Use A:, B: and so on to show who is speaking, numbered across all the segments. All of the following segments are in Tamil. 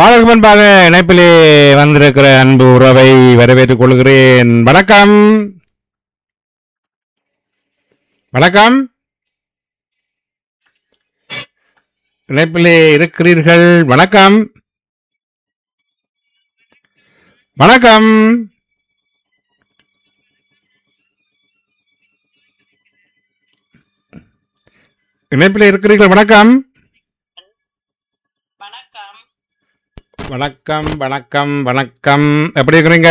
A: பாடலுக்கு முன்பாக இணைப்பிலே வந்திருக்கிற அன்பு உறவை வரவேற்றுக் கொள்கிறேன் வணக்கம் வணக்கம் இணைப்பிலே இருக்கிறீர்கள் வணக்கம் வணக்கம் இணைப்பிலே இருக்கிறீர்கள் வணக்கம்
B: வணக்கம்
A: வணக்கம் வணக்கம் வணக்கம் எப்படி இருக்கிறீங்க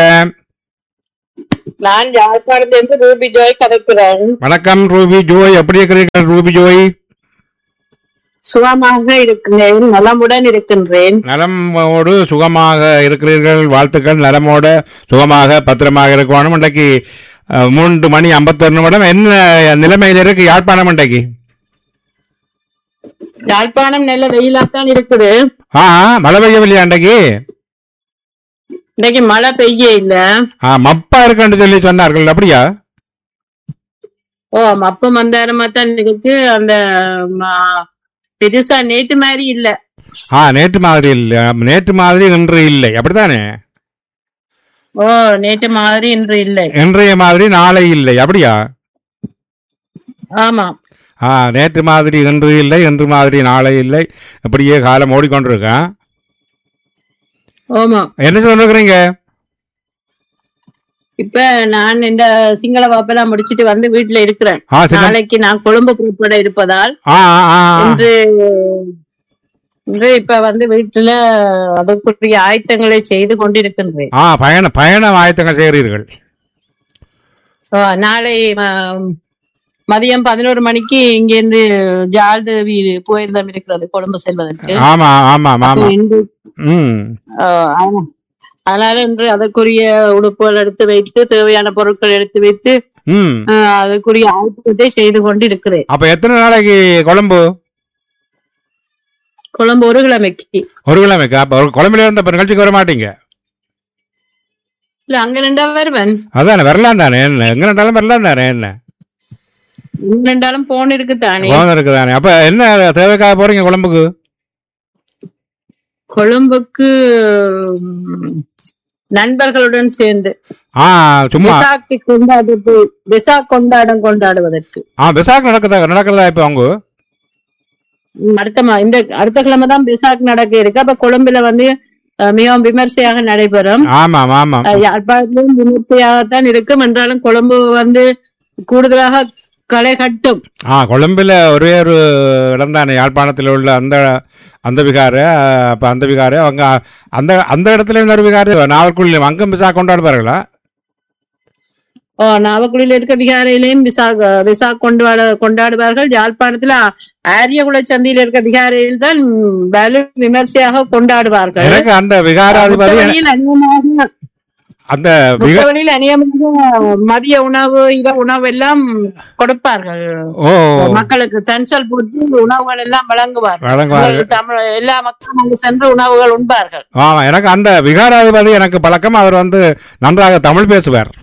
B: நான் யாழ்ப்பாணத்திலிருந்து ரூபி ஜோய் கதைக்கிறேன்
A: வணக்கம் ரூபி ஜோய் எப்படி இருக்கிறீர்கள் ரூபி ஜோய்
B: சுகமாக இருக்கிறேன் நலமுடன் இருக்கின்றேன்
A: நலமோடு சுகமாக இருக்கிறீர்கள் வாழ்த்துக்கள் நலமோட சுகமாக பத்திரமாக இருக்கணும் இன்றைக்கு அஹ், மூன்று மணி ஐம்பத்தொரு நிமிடம் என்ன நிலைமையில் இருக்கு யாழ்ப்பாணம் இன்றைக்கு
B: யாழ்ப்பாணம் நல்ல வெயிலாத்தான் இருக்குது
A: ஆ மழை பெய்யவில்லையா இன்றைக்கு
B: இன்னைக்கு மழை பெய்ய இல்ல
A: ஆ மப்பா இருக்குன்னு சொல்லி சொன்னார்கள் அப்படியா
B: ஓ மப்ப மந்தாரமா தான் இருக்கு அந்த ம- பெருசா நேற்று மாதிரி இல்ல
A: ஆ நேற்று மாதிரி இல்லை நேற்று மாதிரி இன்று இல்லை அப்படித்தானே
B: ஓ நேற்று மாதிரி இன்று இல்லை
A: இன்றைய மாதிரி நாளை இல்லை அப்படியா
B: ஆமா
A: ஆ நேற்று மாதிரி இன்று இல்லை இன்று மாதிரி நாளை இல்லை இப்படியே காலம் ஓடிக்கொண்டிருக்கேன்
B: ஆமா
A: என்ன சொல்லுறீங்க
B: இப்ப நான் இந்த சிங்கள வாப்பெல்லாம் முடிச்சிட்டு வந்து வீட்டுல இருக்கிறேன்
A: ஆ சின்ன
B: நாளைக்கு நான் கொழும்பு புறப்பட இருப்பதால்
A: ஆ ஆ, ஆ.
B: இன்று இன்று இப்ப வந்து வீட்டுல அதற்குரிய ஆயத்தங்களை செய்து கொண்டிருக்கின்றேன்
A: ஆ பயண பயண ஆயத்தங்கள் செய்கிறீர்கள்
B: ஓ, நாளை ம- மதியம் பதினோரு மணிக்கு இங்கிருந்து ஜால்தேவி போயிருந்தம் இருக்கிறது கொழும்பு செல்வதற்கு
A: ஆமா ஆமா ஆமா
B: இன்று
A: ம்
B: ஆ, ஆமா. அதனால இன்று அதற்குரிய உடுப்புகள் எடுத்து வைத்து தேவையான பொருட்கள் எடுத்து வைத்து
A: ம்
B: ஆ, அதற்குரிய ஆயத்தத்தை செய்து கொண்டு இருக்கிறேன்
A: அப்ப எத்தனை நாளைக்கு கொழம்பு
B: கொழும்பு ஒரு கிழமைக்கு
A: ஒரு கிழமைக்கு அப்ப ஒரு குழம்புல இருந்த இப்ப நிகழ்ச்சிக்கு வர மாட்டீங்க
B: இல்ல அங்க ரெண்டா வருவன்
A: அதானே வரலாம் தானே என்ன எங்க ரெண்டாலும் வரலாம் தானே என்ன
B: இங்க ரெண்டாலும் போன் இருக்கு தானே
A: கோவம் இருக்குதானே அப்ப என்ன தேவைக்காக போறீங்க குழம்புக்கு
B: கொழும்புக்கு ம், நண்பர்களுடன் சேர்ந்து
A: ஆ சும்மா
B: பெசாக்கு கொண்டாடுறது பெசா கொண்டாடம் கொண்டாடுவதற்கு
A: ஆ பெசாக் நடக்குதா நடக்கிறதா இப்ப அவங்க
B: ம், அடுத்த மா- இந்த அடுத்த கிழமை தான் பெசாக் நடக்க இருக்கு அப்ப கொழும்புல வந்து அஹ், மிகவும் விமர்சையாக நடைபெறும்
A: ஆமா ஆமா
B: அஹ், யாழ்ப்பாணத்திலும் விமர்சையாகத்தான் இருக்கும் என்றாலும் கொழும்பு வந்து கூடுதலாக களை கட்டும்
A: ஆ கொழும்புல ஒரே ஒரு இடம் தானே யாழ்ப்பாணத்தில் உள்ள அந்த அந்த விகார அப்ப அந்த விகார அவங்க அந்த அந்த இடத்துல இன்னொரு விகார நாவற்குள்ள அங்கும் விசா கொண்டாடுவார்களா
B: ஓ நாவக்குடியில் இருக்க விகாரையிலையும் விசா விசா கொண்டாட கொண்டாடுவார்கள் யாழ்ப்பாணத்துல ஆரியகுல சந்தையில் இருக்க விகாரையில் தான் வலு விமர்சையாக கொண்டாடுவார்கள்
A: எனக்கு அந்த விகாராதிபதி
B: புத்தவெளியில் அநியமாக
A: அந்த விகா
B: புத்தவெளியில் அநியமாக மதிய உணவு இட உணவு எல்லாம் கொடுப்பார்கள்
A: ஓ
B: மக்களுக்கு தன்சல் போட்டு உணவுகள் எல்லாம் வழங்குவார்கள்
A: வழங்குவார்கள்
B: தமிழ் எல்லா மக்களும் அங்கு சென்று உணவுகள் உண்பார்கள்
A: ஆமா எனக்கு அந்த விகாராதிபதி எனக்கு பழக்கம் அவர் வந்து நன்றாக தமிழ் பேசுவார்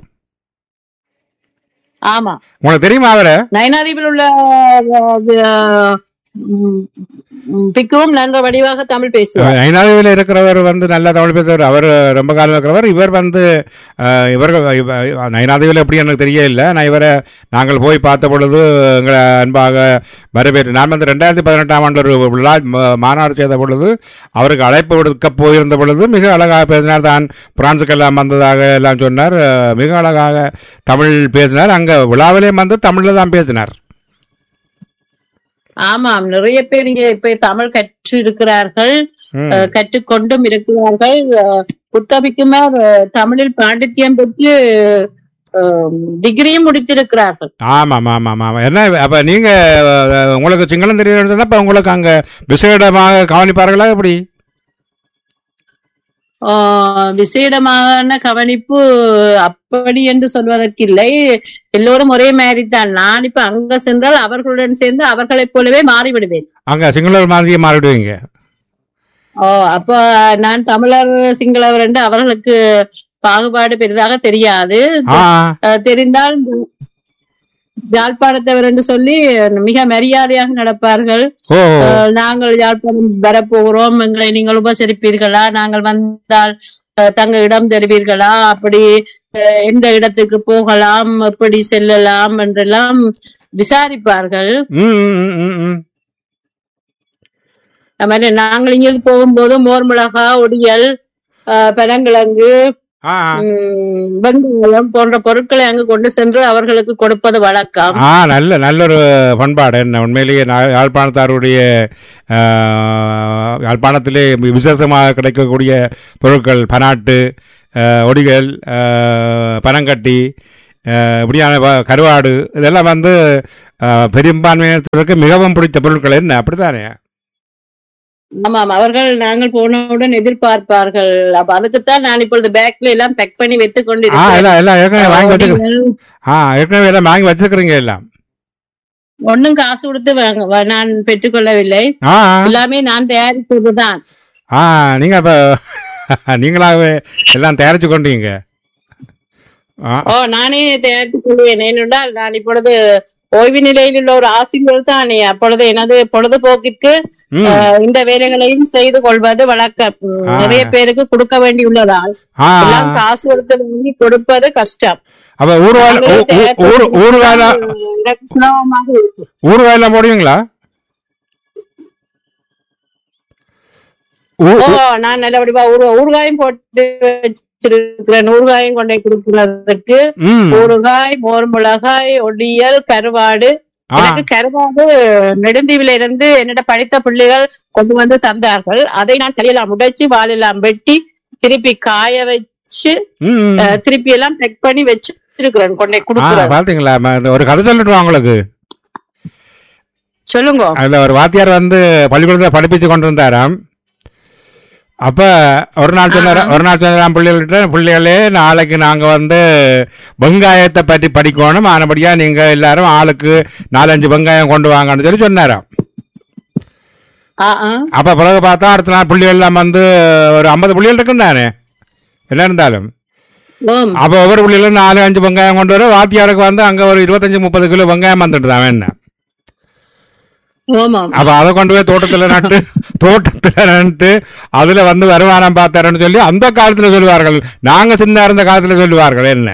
B: ஆமா
A: உங்களுக்கு தெரியுமா அவரை
B: நயனாதீபில் உள்ள அஹ், உம், உம், பிக்குவும் நன்ற வடிவாக தமிழ் பேசுவார்
A: ஐநாதிவில் இருக்கிறவர் வந்து நல்லா தமிழ் பேசுவார் அவர் ரொம்ப காலம் இருக்கிறவர் இவர் வந்து அஹ், இவர்கள் ஐநாதிவில் எப்படி எனக்கு தெரியல நான் இவரை நாங்கள் போய் பார்த்த பொழுது எங்களை அன்பாக வரவேற்று நான் வந்து ரெண்டாயிரத்தி பதினெட்டாம் ஆண்டு ஒரு விழா ம- மாநாடு செய்த பொழுது அவருக்கு அழைப்பு விடுக்க போயிருந்த பொழுது மிக அழகாக பேசினார் தான் பிரான்சுக்கெல்லாம் வந்ததாக எல்லாம் சொன்னார் அஹ், மிக அழகாக தமிழ் பேசினார் அங்க விழாவிலே வந்து தமிழ்ல தான் பேசினார்
B: ஆமாம் நிறைய பேர் இங்க இப்ப தமிழ் கற்று இருக்கிறார்கள்
A: ம்.
B: அஹ், கற்றுக்கொண்டும் இருக்கிறார்கள் அஹ், புத்தபிக்குமார் அஹ், தமிழில் பாண்டித்யம் பெற்று அஹ், டிகிரியும் முடித்திருக்கிறார்கள்
A: ஆமாம் ஆமாம் ஆமாம் என்ன அப்ப நீங்க அஹ், உங்களுக்கு சிங்களம் தெரியும் சொன்னா அப்ப உங்களுக்கு அங்க விசேடமாக கவனிப்பார்களா எப்படி
B: ஆஹ் விசேடமான கவனிப்பு அப்படி என்று சொல்வதற்கு இல்லை எல்லோரும் ஒரே மாதிரி தான் நான் இப்ப அங்க சென்றால் அவர்களுடன் சேர்ந்து அவர்களைப் போலவே மாறிவிடுவேன்
A: அங்க சிங்களர் மாதிரியே மாறிடுவீங்க
B: ஓ அப்ப நான் தமிழர் சிங்களவர் என்று அவர்களுக்கு பாகுபாடு பெரிதாக தெரியாது
A: ஆ
B: அஹ் தெரிந்தால் யாழ்ப்பாணத்தவர் என்று சொல்லி மிக மரியாதையாக நடப்பார்கள்
A: ஓ
B: அஹ், நாங்கள் யாழ்ப்பாணம் வரப்போகிறோம் எங்களை நீங்கள் உபசரிப்பீர்களா நாங்கள் வந்தால் அஹ், தங்க இடம் தருவீர்களா அப்படி அஹ், எந்த இடத்துக்கு போகலாம் எப்படி செல்லலாம் என்றெல்லாம் விசாரிப்பார்கள்
A: ம், ம், ம், ம்.
B: அது மாதிரி நாங்கள் இங்கிருந்து போகும்போது மோர் மிளகா ஒடியல் அஹ், பனங்கிழங்கு
A: ஆ ஆ.
B: உம், வெங்காயம் போன்ற பொருட்களை அங்கு கொண்டு சென்று அவர்களுக்கு கொடுப்பது வழக்கம்
A: ஆ நல்ல நல்ல ஒரு பண்பாடு என்ன உண்மையிலேயே நா- யாழ்ப்பாணத்தாருடைய ஆ, யாழ்ப்பாணத்திலே விசேஷமாக கிடைக்கக்கூடிய பொருட்கள் பனாட்டு ஆ, ஒடிகள் ஆ, பனங்கட்டி ஆ, இப்படியான வ- கருவாடு இதெல்லாம் வந்து ஆ, பெரும்பான்மையினருக்கு மிகவும் பிடித்த பொருட்கள் என்ன அப்படித்தானே
B: ஆமாம் அவர்கள் நாங்கள் போனவுடன் எதிர்பார்ப்பார்கள் அப்ப அதுக்குத்தான் நான் இப்பொழுது பேக்ல எல்லாம் பேக் பண்ணி வைத்துக்
A: ஆ
B: கொண்டிருக்கிறேன்
A: எல்லாம் எல்லாம் ஏற்கனவே வாங்கி வச்சு
B: ஒடிகள்,
A: ஆ ஏற்கனவே எல்லாம் வாங்கி வச்சிருக்கிறீங்க எல்லாம்
B: ஒண்ணும் காசு கொடுத்து வாங்க வ- நான் பெற்றுக்கொள்ளவில்லை
A: ஆ
B: எல்லாமே நான் தயாரித்ததுதான்
A: ஆ நீங்க அப்ப நீங்களாகவே எல்லாம் தயாரிச்சு கொண்டீங்க ஆ
B: ஓ நானே தயாரித்துக் கொள்வேன் ஏனென்றால் நான் இப்பொழுது ஓய்வு நிலையில் உள்ள ஒரு ஆசிரியர் தானே அப்பொழுது எனது பொழுதுபோக்கிற்கு
A: ம்.
B: அஹ், இந்த வேலைகளையும் செய்து கொள்வது வழக்கம் உம்,
A: ஆ.
B: நிறைய பேருக்கு கொடுக்க வேண்டியுள்ளதால்
A: ஆ
B: எல்லாம் காசு கொடுத்து வாங்கி கொடுப்பது கஷ்டம்
A: அப்ப ஊறுகாய்
B: நாங்களே
A: ஊ- ஊ-
B: தயாரித்து
A: ஊறு ஊறுகாயில
B: எங்களுக்கு சுலபமாக இருக்கும்.
A: ஊறுகாயில போடுவீங்களா ஊ-
B: ஓ
A: ஊ-
B: நான் நல்லபடியா ஊறு ஊறுகாயும் போட்டு வச்சிருக்கிறேன் ஊறுகாயும் கொண்டே கொடுக்கிறதுக்கு
A: ம்.
B: ஊறுகாய் மோர் மிளகாய் ஒடியல் கருவாடு
A: ஆ,
B: எனக்கு கருவாடு நெடுந்தீவில இருந்து என்னிட படித்த பிள்ளைகள் கொண்டு வந்து தந்தார்கள் அதை நான் கையெல்லாம் உடைச்சு வாலெல்லாம் வெட்டி திருப்பி காய வச்சு
A: ம், ம்.
B: அஹ், திருப்பி எல்லாம் பெக் பண்ணி வச்சிருக்கிறேன் கொண்டே
A: ஆ,
B: கொடுக்குறேன்
A: பாத்தீங்களா ம- இந்த ஒரு கதை சொல்லட்டுமா உங்களுக்கு
B: சொல்லுங்க
A: அதுல ஒரு வாத்தியார் வந்து பள்ளிக்கூடத்துல படிப்பிச்சு கொண்டு இருந்தாராம் அப்ப ஒரு நாள் சொன்னார ஒரு நாள் சொன்னாராம் பிள்ளைகள்கிட்ட பிள்ளைகளே நாளைக்கு நாங்க வந்து வெங்காயத்தை பற்றி படிக்கணும் ஆனபடியா நீங்க எல்லாரும் ஆளுக்கு நாலஞ்சு வெங்காயம் கொண்டு வாங்கன்னு சொல்லி சொன்னாராம்
B: ஆ ஆ
A: அப்ப பிறகு பார்த்தா அடுத்த நாள் பிள்ளைகள் எல்லாம் வந்து ஒரு ஐம்பது பிள்ளைகள் இருக்கும் தானே என்ன இருந்தாலும்
B: ஓம்
A: அப்ப ஒவ்வொரு பிள்ளைகளும் நாலு அஞ்சு வெங்காயம் கொண்டு வர வாத்தியாருக்கு வந்து அங்க ஒரு இருபத்தஞ்சு முப்பது கிலோ வெங்காயம் வந்துட்டு தான் என்ன
B: ஓமாம்
A: அப்ப அதை கொண்டு போய் தோட்டத்துல நட்டு தோட்டத்துல நட்டு அதுல வந்து வருமானம் பார்த்தாருன்னு சொல்லி அந்த காலத்துல சொல்லுவார்கள் நாங்க சின்ன இருந்த காலத்துல சொல்லுவார்கள் என்ன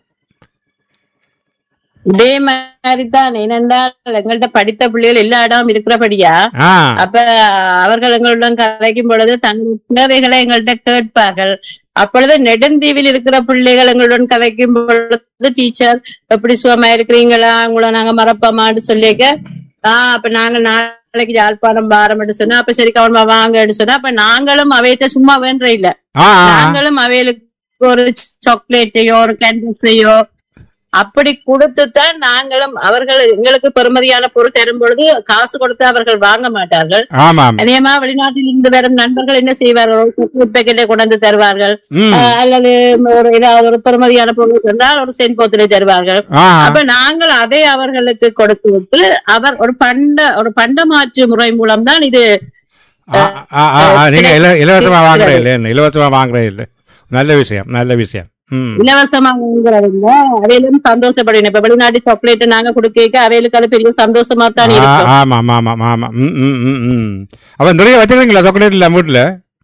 B: இதே மாதிரி தான் ஏனென்றால் எங்கள்ட்ட படித்த பிள்ளைகள் எல்லா இடம் இருக்கிறபடியா
A: ஆ
B: அப்ப அவர்கள் எங்களுடன் கதைக்கும் பொழுது தங்கள் தேவைகளை எங்கள்ட்ட கேட்பார்கள் அப்பொழுது நெடுந்தீவில் இருக்கிற பிள்ளைகள் எங்களுடன் கதைக்கும் பொழுது டீச்சர் எப்படி சுகமா இருக்கிறீங்களா உங்களை நாங்க மறப்போமான்னு சொல்லிக்க ஆஹ் அப்ப நாங்க நாளைக்கு யாழ்ப்பாணம் பாரம்னு சொன்னா அப்ப சரி கவனமா வாங்கன்னு சொன்னா அப்ப நாங்களும் அவையிட்ட சும்மா வேண்ட இல்ல
A: ஆ ஆ, ஆ.
B: நாங்களும் அவைகளுக்கு ஒரு சாக்லேட்டையோ ஒரு கேண்டீஸையோ அப்படி கொடுத்துத்தான் நாங்களும் அவர்கள் எங்களுக்கு பெறுமதியான பொருள் தரும் பொழுது காசு கொடுத்து அவர்கள் வாங்க மாட்டார்கள்
A: ஆமாம்
B: அதேமா வெளிநாட்டில் இருந்து வரும் நண்பர்கள் என்ன செய்வார்கள் சாக்லேட் பேக்கெட்டை கொண்டு வந்து தருவார்கள்
A: ம்
B: அஹ் அல்லது ஒரு ஏதாவது ஒரு பெறுமதியான பொருள் தந்தால் ஒரு சென் போத்திலே தருவார்கள்
A: ஆ
B: அப்ப நாங்கள் அதை அவர்களுக்கு கொடுத்து விட்டு அவர் ஒரு பண்ட ஒரு பண்ட மாற்று முறை மூலம் தான் இது
A: ஆ, ஆ, ஆ, ஆ, நீங்க இல- இலவசமா வாங்குற இல்ல என்ன இலவசமா வாங்குற இல்ல நல்ல விஷயம் நல்ல விஷயம் ம்
B: இலவசமா வாங்குறவங்க அவையிலும் சந்தோஷப்படணும் இப்ப வெளிநாட்டு சாக்லேட் நாங்க கொடுக்க அவைகளுக்கு அது பெரிய சந்தோஷமா தான்
A: ஆ,
B: இருக்கும்
A: ஆமா ஆமா ஆமா ஆமா ம் ம் ம் ம் அப்ப நிறைய வச்சுக்கிறீங்களா சாக்லேட் இல்ல வீட்டுல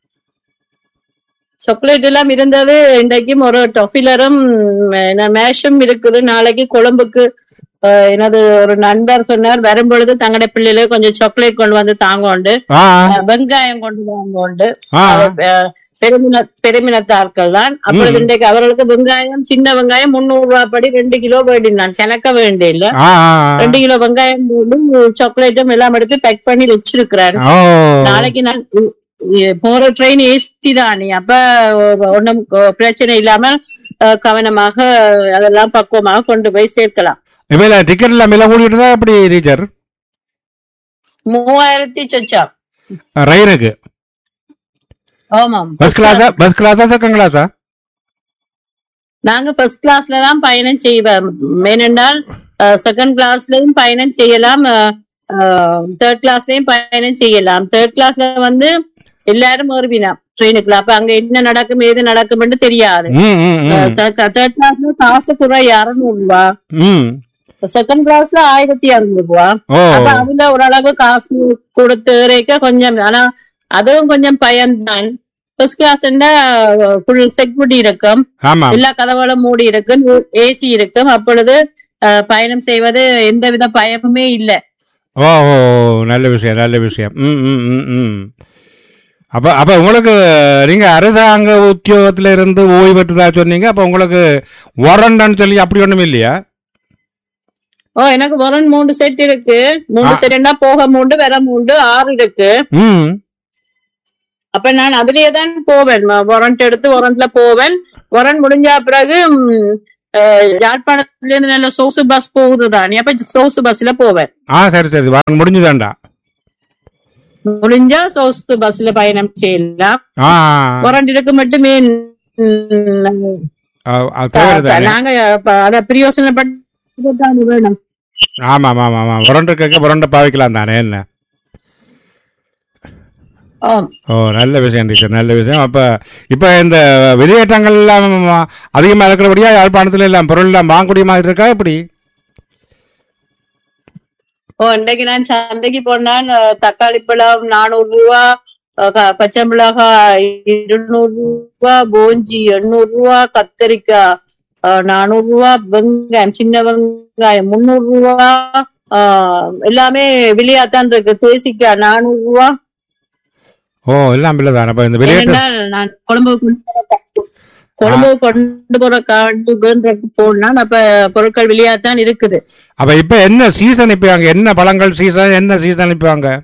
B: சாக்லேட் எல்லாம் இருந்தது இன்றைக்கும் ஒரு டொஃபிலரும் மேஷும் இருக்குது நாளைக்கு கொழும்புக்கு அஹ், எனது ஒரு நண்பர் சொன்னார் வரும்பொழுது தங்கட பிள்ளையில கொஞ்சம் சாக்லேட் கொண்டு வந்து தாங்கோண்டு
A: ஆ
B: அஹ், வெங்காயம் கொண்டு வாங்கோண்டு
A: ஆ
B: அஹ், பெருமின பெருமினத்தார்கள் தான் அப்பொழுது இன்றைக்கு அவர்களுக்கு வெங்காயம் சின்ன வெங்காயம் முன்னூறு ரூபாய் படி ரெண்டு கிலோ வேண்டினான் கணக்க வேண்டிய இல்ல
A: ஆ ஆ,
B: ரெண்டு கிலோ வெங்காயம் போட்டு சாக்லேட்டும் எல்லாம் எடுத்து பேக் பண்ணி வச்சிருக்கிறாரு
A: ஓ
B: நாளைக்கு நான் உ- உ- போற ட்ரெயின் ஏசி தானே அப்ப ஒன்றும் பிரச்சனை இல்லாம அஹ், கவனமாக அதெல்லாம் பக்குவமாக கொண்டு போய் சேர்க்கலாம்
A: இப்ப இல்ல டிக்கெட் எல்லாம் விலை கூடிட்டு தான் அப்படி டீச்சர்
B: மூவாயிரத்தி சொச்சம்
A: ரயிலுக்கு
B: ஆமாம்
A: பஸ் கிளாஸா பஸ் கிளாஸா செகண்ட் கிளாஸா
B: நாங்க ஃபர்ஸ்ட் கிளாஸ்ல தான் பயணம் செய்வோம் ஏனென்றால் செகண்ட் கிளாஸ்லயும் பயணம் செய்யலாம் தேர்ட் கிளாஸ்லயும் பயணம் செய்யலாம் தேர்ட் கிளாஸ்ல வந்து எல்லாரும் ஏறுவினா ட்ரெயினுக்குள்ள அப்ப அங்க என்ன நடக்கும் ஏது நடக்கும்னு தெரியாது
A: ம் ம் ம்
B: தேர்ட் கிளாஸ்ல காசு குறை அறுநூறு ரூபா
A: ம்
B: செகண்ட் கிளாஸ்ல ஆயிரத்தி அறுநூறு ரூபா
A: ஓ
B: அப்ப அதுல ஓரளவு காசு கொடுத்து இறைக்க கொஞ்சம் ஆனா அதுவும் கொஞ்சம் பயன்தான் ஃபர்ஸ்ட் கிளாஸ் ஃபுல் செக்யூரிட்டி இருக்கும்
A: ஆமா
B: எல்லா கதவுகளும் மூடி இருக்கும் ஏசி இருக்கும் அப்பொழுது அஹ், பயணம் செய்வது எந்தவித பயமுமே இல்ல
A: ஓ ஓ ஓ, நல்ல விஷயம் நல்ல விஷயம் ம் ம் ம் ம் அப்ப அப்ப உங்களுக்கு நீங்க அரசாங்க உத்தியோகத்துல இருந்து ஓய்வு பெற்றதா சொன்னீங்க அப்ப உங்களுக்கு வாரண்டான்னு சொல்லி அப்படி ஒண்ணும் இல்லையா
B: ஓ எனக்கு வரன் மூன்று செட் இருக்கு மூன்று
A: ஆ.
B: செட்னா போக மூன்று வர மூன்று ஆறு இருக்கு
A: ம்
B: அப்ப நான் அதுலயே தான் போவேன் வாரண்ட் எடுத்து வாரண்ட்ல போவேன் வாரண்ட் முடிஞ்ச பிறகு ம், அஹ், யாழ்ப்பாணத்துல இருந்து நல்ல சொகுசு பஸ் போகுது தானே அப்ப சொகுசு பஸ்ல போவேன்
A: ஆ சரி சரி வாரம் முடிஞ்சுதான்டா
B: முடிஞ்சா சொகுசு பஸ்ல பயணம் செய்யலாம்
A: ஆ
B: வாரண்ட் இருக்கு மட்டுமே ம்,
A: ஆ, அது தேவை தானே
B: நாங்க அப்ப அத பிரியோசனப்பட்டு தான் வேணும்
A: ஆமா ஆமா ஆமா ஆமா புரண்டு கேட்க புரண்ட பாவிக்கலாம் தானே என்ன
B: ஆம்.
A: ஓ நல்ல விஷயம் டீச்சர் நல்ல விஷயம் அப்ப இப்ப இந்த வெளியேற்றங்கள் எல்லாம் அதிகமா இருக்கிறபடியா யாழ்ப்பாணத்துல எல்லாம் பொருள் எல்லாம் வாங்கக்கூடிய மாதிரி இருக்கா எப்படி
B: ஓ இன்றைக்கு நான் சந்தைக்கு போனேன் அஹ், தக்காளி பழம் நானூறு ரூபா அஹ், க- பச்சை மிளகாய் இருநூறு ரூபா போஞ்சி எண்ணூறு ரூபா கத்தரிக்காய் அஹ், நானூறு ரூபா வெங்காயம் சின்ன வெங்காயம் முந்நூறு ரூபா அஹ், எல்லாமே விலையாத்தான் இருக்கு தேசிக்காய் நானூறு ரூபா
A: ஓ எல்லாம் இல்லை தானே அப்ப இந்த வெளியேற்ற
B: ஏனென்றால் நான் கொழும்பு கொண்டு போற கொழும்பு கொண்டு போற காண்டுக்கு போனான் அப்ப பொருட்கள் விலையாத்தான் இருக்குது
A: அப்ப இப்ப என்ன சீசன் இப்ப அங்க என்ன பழங்கள் சீசன் என்ன சீசன் இப்ப அங்க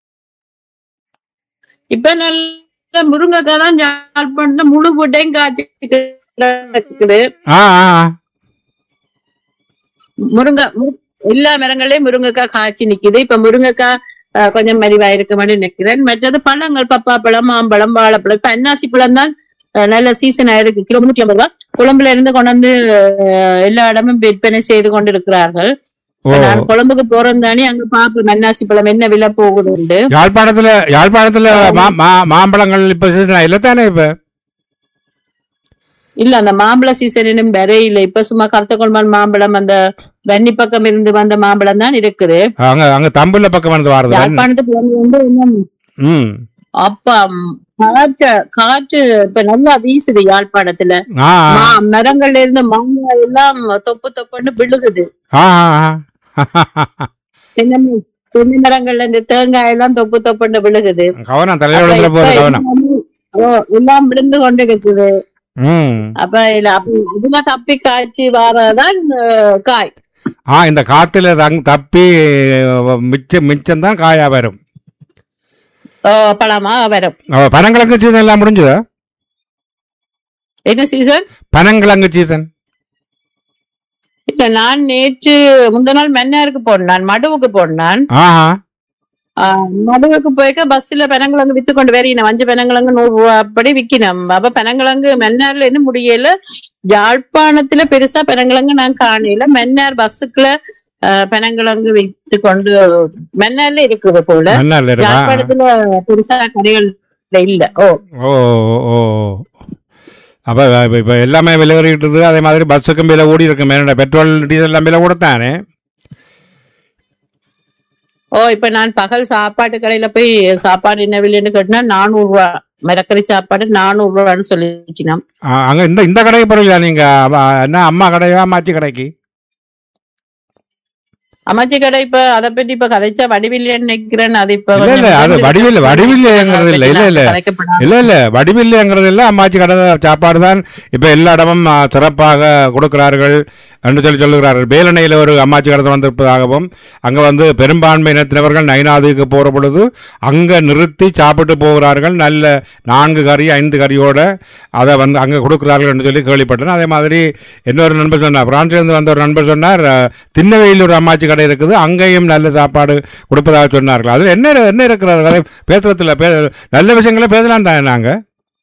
B: இப்ப நல்ல முருங்கைக்காய் தான் யாழ்ப்பாணத்துல முழு போட்டையும் காய்ச்சி கிடக்குது
A: ஆ ஆ ஆ.
B: முருங்கை மு- எல்லா மரங்களையும் முருங்கைக்காய் காய்ச்சி நிக்குது இப்ப முருங்கைக்காய் அஹ், கொஞ்சம் மலிவா இருக்குமான்னு நினைக்கிறேன் மற்றது பழங்கள் பப்பா பழம் மாம்பழம் வாழைப்பழம் இப்ப அன்னாசி பழம் தான் அஹ், நல்ல சீசன் ஆயிருக்கு கிலோ முன்னூத்தி ஐம்பது ரூபா கொழும்புல இருந்து கொண்டு வந்து அஹ், எல்லா இடமும் விற்பனை செய்து கொண்டிருக்கிறார்கள்
A: ஓ
B: இப்ப நான் கொழும்புக்கு போறேன் தானே அங்க பாப்பேன் அன்னாசி பழம் என்ன விலை போகுதுண்டு
A: யாழ்ப்பாணத்துல யாழ்ப்பாணத்துல மா- மா- மாம்பழங்கள் இப்ப சீசன் இல்ல தானே இப்ப
B: இல்ல அந்த மாம்பழ சீசன் இன்னும் வர இல்ல இப்ப சும்மா கருத்தகொள்மான் மாம்பழம் அந்த வன்னி பக்கம் இருந்து வந்த மாம்பழம் தான் இருக்குது
A: அங்க அங்க தம்புல பக்கம் வந்து வாரது
B: யாழ்ப்பாணத்துக்கு வந்து வந்து இன்னும்
A: ம்
B: அப்ப ம், காற்று காற்று இப்ப நல்லா வீசுது யாழ்ப்பாணத்துல
A: ஆ ஆ.
B: மா- மரங்கள்ல இருந்து மாங்காய் எல்லாம் தொப்பு தொப்புன்னு விழுகுது
A: ஆ ஆ, ஆ.
B: தென்னை ம- தென்னை மரங்கள்ல இருந்து தேங்காய் எல்லாம் தொப்பு தொப்புன்னு விழுகுது
A: கவனம் தலையோட
B: அப்ப
A: விழுந்துற
B: இப்ப
A: போகுது கவனம்
B: எல்லாமே- ஓ, எல்லாம் விழுந்து கொண்டு இருக்குது
A: ம்
B: அப்ப இல்ல அப்ப இதுல தப்பி காய்ச்சி வரதான் அஹ், காய்
A: ஆ இந்த காத்துல தங் தப்பி மிச்சம் மிச்சம் தான் காயா வரும்
B: ஓ, பழமா வரும்
A: அவ பனங்கிழங்கு சீசன் எல்லாம் முடிஞ்சதா
B: என்ன சீசன்
A: பனங்கிழங்கு சீசன்
B: இல்ல நான் நேற்று முந்த நாள் மன்னாருக்கு போனான் மடுவுக்கு போனான்
A: ஆஹா
B: மடுவுக்கு போய்க்க பஸ்ல பெனங்கிழங்கு வித்து கொண்டு வரீன வஞ்ச பெனங்கிழங்கு நூறு ரூபா அப்படி விக்கணும் அப்ப பெனங்கிழங்கு மன்னார்ல இன்னும் முடியல யாழ்ப்பாணத்துல பெருசா பெனங்கிழங்கு நான் காணல மன்னார் பஸ்ஸுக்குள்ள அஹ், பெனங்கிழங்கு வித்து கொண்டு மன்னார்ல இருக்குது போல
A: நல்லா இருக்கா
B: யாழ்ப்பாணத்துல பெருசா கடைகள் இல்ல ஓ
A: ஓ ஓ ஓ. அப்ப இப்ப- இப்ப எல்லாமே விலை ஏறிக்கிட்டது அதே மாதிரி பஸ்ஸுக்கும் விலை ஓடி இருக்கு மேல பெட்ரோல் டீசல் எல்லாம் விலை கூடத்தானே
B: ஓ இப்ப நான் பகல் சாப்பாட்டு கடையில போய் சாப்பாடு என்ன விலைன்னு கேட்டினா நானூறு ரூபா மிளக்கறி சாப்பாடு நானூறு ரூபான்னு சொல்லிச்சுனா
A: ஆ, அங்க இந்த இந்த கடைக்கு போறீங்களா நீங்க அவ- என்ன அம்மா கடையா அம்மாச்சி கடைக்கு
B: அம்மாச்சி கடை இப்ப அதை பத்தி இப்ப கதைச்சா வடிவில்லைன்னு நினைக்கிறேன் அது இப்ப
A: இல்ல,
B: கொஞ்சம்
A: இல்ல, அது
B: விளம்பரம்
A: வடிவில்லை, வடிவில்லைங்கிறது இல்ல, இல்ல, இல்ல.
B: கதைக்கப்படாது.
A: இல்ல இல்ல வடிவில்லைங்கிறது இல்ல அம்மாச்சி கடை சாப்பாடு தான் இப்ப எல்லா இடமும் ஆ, சிறப்பாக கொடுக்கிறார்கள் என்று சொல்லி சொல்லுகிறார்கள் வேலணையில ஒரு அம்மாச்சி கடை வந்திருப்பதாகவும் அங்க வந்து பெரும்பான்மை இனத்தினவர்கள் நைனாதுக்கு போற பொழுது அங்க நிறுத்தி சாப்பிட்டு போகிறார்கள் நல்ல நான்கு கறி ஐந்து கறியோட அதை வந்து அங்க கொடுக்கிறார்கள் என்று சொல்லி கேள்விப்பட்டேன் அதே மாதிரி இன்னொரு நண்பர் சொன்னார் பிரான்ஸ்ல இருந்து வந்த ஒரு நண்பர் சொன்னார் அ, திண்ணவையில் ஒரு அம்மாச்சி கடை இருக்குது அங்கேயும் நல்ல சாப்பாடு கொடுப்பதாக சொன்னார்கள் அதுல என்ன என்ன இருக்கிறது அதை பேசுறதுல பே- நல்ல விஷயங்களை பேசலாம் தான் நாங்க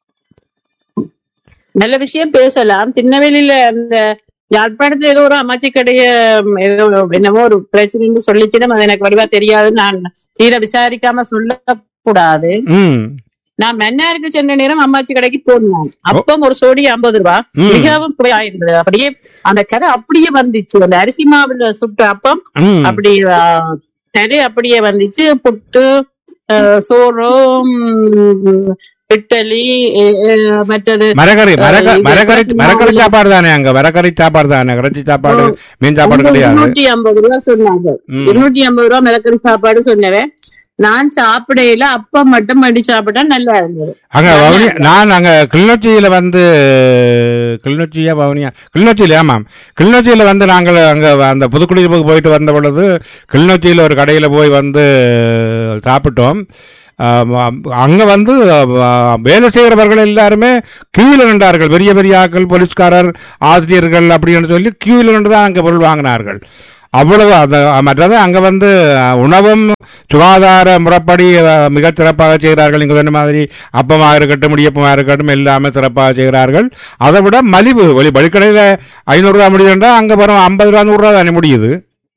B: நல்ல விஷயம் பேசலாம் திருநெல்வேலியில இந்த யாழ்ப்பாணத்துல ஏதோ ஒரு அம்மாச்சி கடைய ம், ஏதோ என்னமோ ஒரு பிரச்சனைன்னு சொல்லிச்சுன்னா அது எனக்கு வடிவா தெரியாது நான் தீர விசாரிக்காம சொல்லக்கூடாது
A: ம்
B: நான் மன்னாருக்கு சென்ற நேரம் அம்மாச்சி கடைக்கு போனேன் அப்பம் ஒரு சோடி ஐம்பது ரூபா
A: ம்.
B: மிகவும் குறையாயிருந்தது அப்படியே அந்த கரை அப்படியே வந்துச்சு அந்த அரிசி மாவுல சுட்ட அப்பம்
A: ம்.
B: அப்படி ஆ, கரை அப்படியே வந்துச்சு புட்டு ஆ, சோறு ம், இட்டலி எ, எ, மற்றது
A: மரக்கறி மரக்க
B: இது
A: மரக்கறி
B: இறச்சி
A: மரக்கறி
B: மாவுல-
A: சாப்பாடு தானே அங்க மரக்கறி சாப்பாடு தானே இறைச்சி சாப்பாடு மீன் சாப்பாடு கிடையாது
B: இருநூற்றி ஐம்பது ரூபா சொன்னாங்க
A: ம்.
B: இருநூற்றி ஐம்பது ரூபா மிளகறி சாப்பாடு சொன்னவன் நான் சாப்பிடையில அப்பம் மட்டும் பண்ணி சாப்பிட்டா நல்லா இருந்தது
A: அங்க வவுனியா நான் அங்க கிளிநொச்சியில வந்து கிளிநொச்சியா வவுனியா கிளிநொச்சியில ஆமாம் கிளிநொச்சியில வந்து நாங்கள் அங்க அந்த புதுக்குடியிருப்புக்கு போயிட்டு வந்த பொழுது கிளிநொச்சியில ஒரு கடையில போய் வந்து சாப்பிட்டோம் ஆம், அங்க வந்து ஆ, வேலை செய்கிறவர்கள் எல்லாருமே கியூவில் நின்றார்கள் பெரிய பெரிய ஆட்கள் போலீஸ்காரர் ஆசிரியர்கள் அப்படின்னு சொல்லி கியூவில் நின்று தான் அங்க பொருள் வாங்கினார்கள் அவ்வளவு அந்த மற்றது அங்க வந்து அஹ், உணவும் சுகாதார முறைப்படி அஹ், மிகச் சிறப்பாக செய்கிறார்கள் நீங்க சொன்ன மாதிரி அப்பமாக இருக்கட்டும் இடியப்பமாக இருக்கட்டும் எல்லாமே சிறப்பாக செய்கிறார்கள் அதை விட மலிவு வெளி வழிக்கடையில ஐநூறு ரூபா முடியுதுன்றா அங்க வரும் ஐம்பது ரூபா நூறு ரூபா தானே முடியுது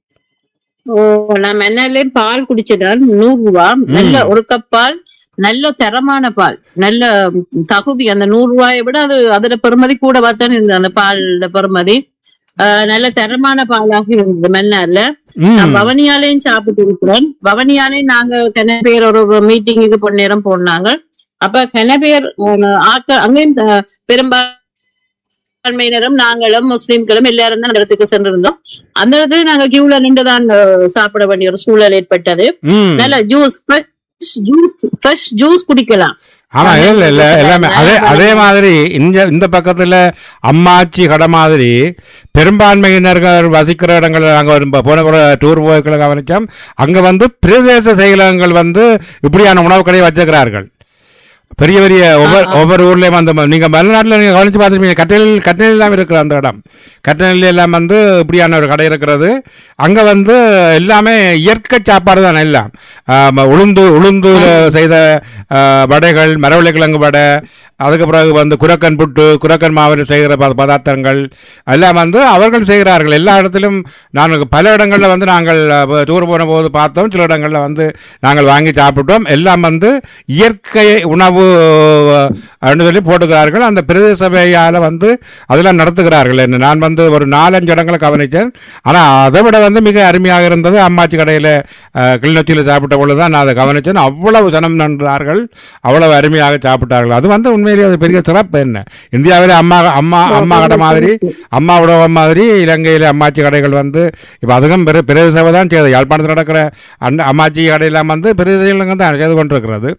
B: ஓ நான் மன்னார்லயும் பால் குடிச்சதான் நூறு ரூபா நல்ல ஒரு கப் பால் நல்ல தரமான பால் நல்ல தகுதி அந்த நூறு ரூபாயை விட அது அதோட பெறுமதி கூட பார்த்தானே இருந்தது அந்த பால் பெறுமதி ஆஹ் நல்ல தரமான பாலாக இருந்தது மன்னார்ல
A: ம்.
B: நான் பவனியாலையும் சாப்பிட்டு இருக்கிறேன் பவனியாலையும் நாங்க கன பேர் ஒரு மீட்டிங்குக்கு பொன் நேரம் போனாங்க அப்ப கன பேர் அஹ், ஆட்கள் அங்கேயும் அஹ், பெரும்பான்மையினரும் நாங்களும் முஸ்லிம்களும் எல்லாரும் தான் அந்த இடத்துக்கு சென்றிருந்தோம் அந்த இடத்துல நாங்க கியூல நின்று தான் அஹ், சாப்பிட வேண்டிய ஒரு சூழல் ஏற்பட்டது
A: ம்.
B: நல்ல juice fresh juice fresh juice குடிக்கலாம்
A: ஆமா இல்ல இல்ல எல்லாமே அதே அதே மாதிரி இந்த இந்த பக்கத்துல அம்மாச்சி கடை மாதிரி பெரும்பான்மையினர்கள் வசிக்கிற இடங்கள்ல நாங்க ஒரு போன முறை டூர் போய்க்களை கவனிச்சோம் அங்க வந்து பிரதேச செயலகங்கள் வந்து இப்படியான உணவு கடையை வச்சிருக்கிறார்கள் பெரிய பெரிய ஒவ்வொரு ஒவ்வொரு ஊர்லயும் அந்த ம- நீங்க மலைநாட்டுல நீங்க கவனிச்சு பார்த்துருப்பீங்க கட்டளையில் கட்டளையில் எல்லாம் இருக்கிற அந்த இடம் கட்டளையில் எல்லாம் வந்து இப்படியான ஒரு கடை இருக்கிறது அங்க வந்து எல்லாமே இயற்கை சாப்பாடு தான் எல்லாம் ஆமா, உளுந்து உளுந்து செய்த ஆ, வடைகள் மரவள்ளி கிழங்கு வடை அதுக்கு பிறகு வந்து குரக்கன் புட்டு குரக்கன் மாவில் செய்கிற பத- பதார்த்தங்கள் எல்லாம் வந்து அவர்கள் செய்கிறார்கள் எல்லா இடத்திலும் நான் பல இடங்கள்ல வந்து நாங்கள் டூர் போன போது பார்த்தோம் சில இடங்கள்ல வந்து நாங்கள் வாங்கி சாப்பிட்டோம் எல்லாம் வந்து இயற்கை உணவு அப்படின்னு சொல்லி போட்டுக்கிறார்கள் அந்த பிரதேச சபையால வந்து அதெல்லாம் நடத்துகிறார்கள் என்ன நான் வந்து ஒரு நாலஞ்சு இடங்களை கவனித்தேன் ஆனா அதை விட வந்து மிக அருமையாக இருந்தது அம்மாச்சி கடையில அஹ், கிளிநொச்சியில சாப்பிட்ட பொழுதுதான் நான் அதை கவனித்தேன் அவ்வளவு ஜனம் நன்றார்கள் அவ்வளவு அருமையாக சாப்பிட்டார்கள் அது வந்து உண்மையிலேயே அது பெரிய சிறப்பு என்ன இந்தியாவிலே அம்மா அம்மா அம்மா கடை மாதிரி அம்மா உணவகம் மாதிரி இலங்கையில அம்மாச்சி கடைகள் வந்து இப்ப அதுவும் பெரு பிரதேச சபை தான் செய்யுது யாழ்ப்பாணத்தில் நடக்கிற அந்த அம்மாச்சி கடையெல்லாம் வந்து பிரதேச தான் செய்து கொண்டிருக்கிறது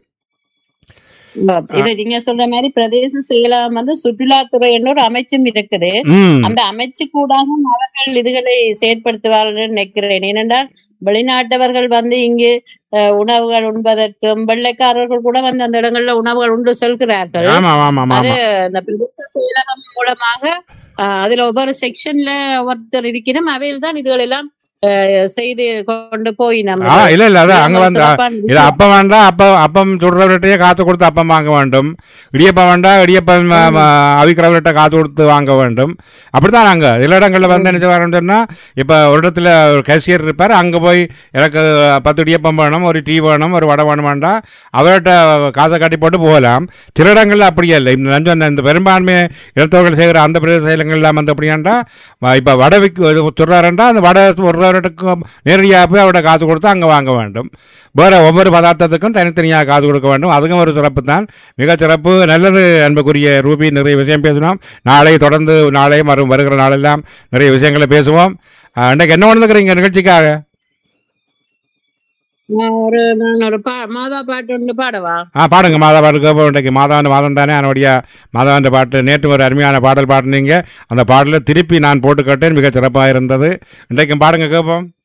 B: இதை நீங்க சொல்ற மாதிரி பிரதேச செயலகம் வந்து சுற்றுலாத்துறை என்ற ஒரு அமைச்சும் இருக்குது
A: ம்
B: அந்த அமைச்சு கூடாகவும் அவர்கள் இதுகளை செயற்படுத்துவார்கள் என்று நினைக்கிறேன் ஏனென்றால் வெளிநாட்டவர்கள் வந்து இங்கு அஹ், உணவுகள் உண்பதற்கும் வெள்ளைக்காரர்கள் கூட வந்து அந்த இடங்கள்ல உணவுகள் உண்டு செல்கிறார்கள்
A: ஆமா ஆமா ஆமா
B: அது இந்த பிரதேச செயலகம் மூலமாக அஹ், அதுல ஒவ்வொரு செக்ஷன்ல ஒருத்தர் இருக்கணும் அவையில் தான் இதுகள் எல்லாம் அஹ், செய்து கொண்டு போய் நம்ம
A: ஆ இல்ல இல்ல அதான் அங்க வந்து
B: சிறப்பான
A: இது அப்பம் வேண்டாம் அப்ப அப்பம் சுடுறவர்கிட்டயே காத்து கொடுத்து அப்பம் வாங்க வேண்டும் இடியப்பம் வேண்டாம் இடியப்பம் ம, ம, அவிக்கிறவர்கிட்ட காத்து கொடுத்து வாங்க வேண்டும் அப்படித்தான் நாங்க சில இடங்கள்ல வந்து என்ன செய்வாருன்னு சொன்னா இப்ப ஒரு இடத்துல ஒரு கேசியர் இருப்பார் அங்க போய் எனக்கு பத்து இடியப்பம் வேணும் ஒரு டீ வேணும் ஒரு வடை வேணும் வேண்டாம் அவர்கிட்ட காசை காட்டி போட்டு போகலாம் சில இடங்கள்ல அப்படியே இல்லை இந்த நான் சொன்ன இந்த பெரும்பான்மை இனத்தவர்கள் செய்கிற அந்த பிரதேச செயலங்கள்லாம் வந்து அப்படியாண்டா வ- இப்ப வடை விக்கு சொல்றாருண்டா அந்த வடை ஒருவருக்கும் நேரடியாக போய் அவர்கிட்ட காசு கொடுத்து அங்க வாங்க வேண்டும் வேற ஒவ்வொரு பதார்த்தத்துக்கும் தனித்தனியாக காசு கொடுக்க வேண்டும் அதுவும் ஒரு சிறப்பு தான் மிக சிறப்பு நல்லது அன்புக்குரிய ரூபி நிறைய விஷயம் பேசினோம் நாளை தொடர்ந்து நாளை மறு வருகிற நாளெல்லாம் நிறைய விஷயங்களை பேசுவோம் அஹ், இன்றைக்கு என்ன பண்ணுக்கிறீங்க நிகழ்ச்சிக்காக
B: நான் ஒரு நான் ஒரு பா மாதா பாட்டு ஒன்று பாடவா
A: ஆ பாடுங்க மாதா பாட்டு கேட்போம் இன்றைக்கு மாதாண்டு மாதம் தானே அவனுடைய மாதாண்டு பாட்டு நேற்று ஒரு அருமையான பாடல் பாடினீங்க அந்த பாடலை திருப்பி நான் போட்டு கேட்டேன் மிக சிறப்பாக இருந்தது இன்றைக்கும் பாடுங்க கேட்போம்